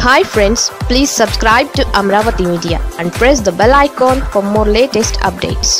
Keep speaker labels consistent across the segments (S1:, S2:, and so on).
S1: hi friends please subscribe to Amaravati media and press the bell icon for more latest updates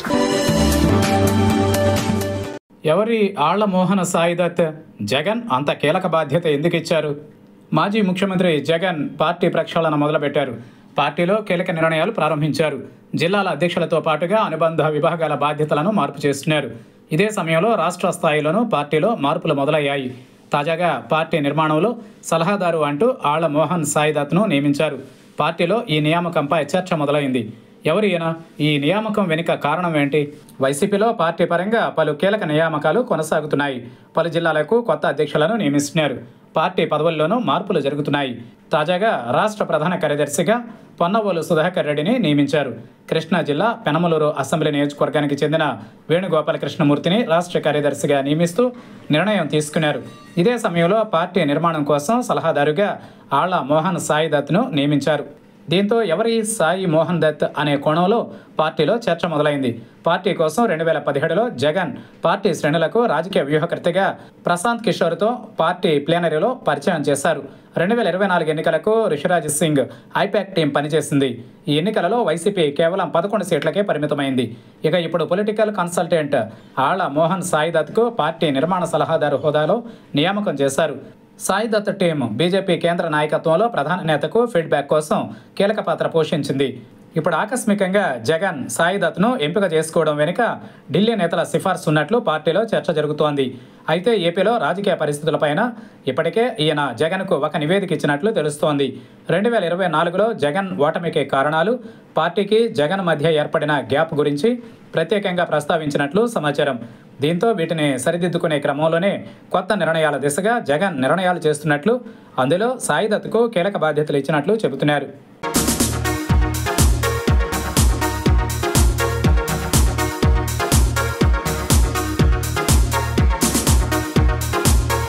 S2: ఎవరి ఆళ్ల మోహన సాయిదత్ జగన్ అంత కీలక బాధ్యత ఎందుకు ఇచ్చారు మాజీ ముఖ్యమంత్రి జగన్ పార్టీ ప్రక్షాళన మొదలుపెట్టారు పార్టీలో కీలక నిర్ణయాలు ప్రారంభించారు జిల్లాల అధ్యక్షులతో పాటుగా అనుబంధ విభాగాల బాధ్యతలను మార్పు చేస్తున్నారు ఇదే సమయంలో రాష్ట్ర స్థాయిలోనూ పార్టీలో మార్పులు మొదలయ్యాయి తాజాగా పార్టీ నిర్మాణంలో సలహాదారు అంటూ ఆళ్ల మోహన్ సాయిదత్ను నియమించారు పార్టీలో ఈ నియామకంపై చర్చ మొదలైంది ఎవరు ఈయన ఈ నియామకం వెనుక కారణం ఏంటి వైసీపీలో పార్టీ పరంగా పలు కీలక నియామకాలు కొనసాగుతున్నాయి పలు జిల్లాలకు కొత్త అధ్యక్షులను నియమిస్తున్నారు పార్టీ పదవుల్లోనూ మార్పులు జరుగుతున్నాయి తాజాగా రాష్ట్ర ప్రధాన కార్యదర్శిగా పొన్నవోలు సుధాకర్ రెడ్డిని నియమించారు కృష్ణా జిల్లా పెనమలూరు అసెంబ్లీ నియోజకవర్గానికి చెందిన వేణుగోపాల కృష్ణమూర్తిని రాష్ట్ర కార్యదర్శిగా నియమిస్తూ నిర్ణయం తీసుకున్నారు ఇదే సమయంలో పార్టీ నిర్మాణం కోసం సలహాదారుగా ఆళ్ల మోహన్ సాయి దత్ను నియమించారు దీంతో ఎవరి సాయి మోహన్ దత్ అనే కోణంలో పార్టీలో చర్చ మొదలైంది పార్టీ కోసం రెండు వేల పదిహేడులో జగన్ పార్టీ శ్రేణులకు రాజకీయ వ్యూహకర్తగా ప్రశాంత్ కిషోర్తో పార్టీ ప్లేనరీలో పరిచయం చేశారు రెండు వేల ఇరవై నాలుగు ఎన్నికలకు రిషిరాజ్ సింగ్ ఐపాక్ టీం పనిచేసింది ఈ ఎన్నికలలో వైసీపీ కేవలం పదకొండు సీట్లకే పరిమితమైంది ఇక ఇప్పుడు పొలిటికల్ కన్సల్టెంట్ ఆళ్ల మోహన్ సాయి దత్కు పార్టీ నిర్మాణ సలహాదారు హోదాలో నియామకం చేశారు సాయి దత్ టీం బీజేపీ కేంద్ర నాయకత్వంలో ప్రధాన నేతకు ఫీడ్బ్యాక్ కోసం కీలక పాత్ర పోషించింది ఇప్పుడు ఆకస్మికంగా జగన్ సాయి దత్ను ఎంపిక చేసుకోవడం వెనుక ఢిల్లీ నేతల సిఫార్సు ఉన్నట్లు పార్టీలో చర్చ జరుగుతోంది అయితే ఏపీలో రాజకీయ పరిస్థితులపైన ఇప్పటికే ఈయన జగన్కు ఒక నివేదిక ఇచ్చినట్లు తెలుస్తోంది రెండు వేల ఇరవై నాలుగులో జగన్ ఓటమికి కారణాలు పార్టీకి జగన్ మధ్య ఏర్పడిన గ్యాప్ గురించి ప్రత్యేకంగా ప్రస్తావించినట్లు సమాచారం దీంతో వీటిని సరిదిద్దుకునే క్రమంలోనే కొత్త నిర్ణయాల దిశగా జగన్ నిర్ణయాలు చేస్తున్నట్లు అందులో సాయిదత్కు కీలక బాధ్యతలు ఇచ్చినట్లు చెబుతున్నారు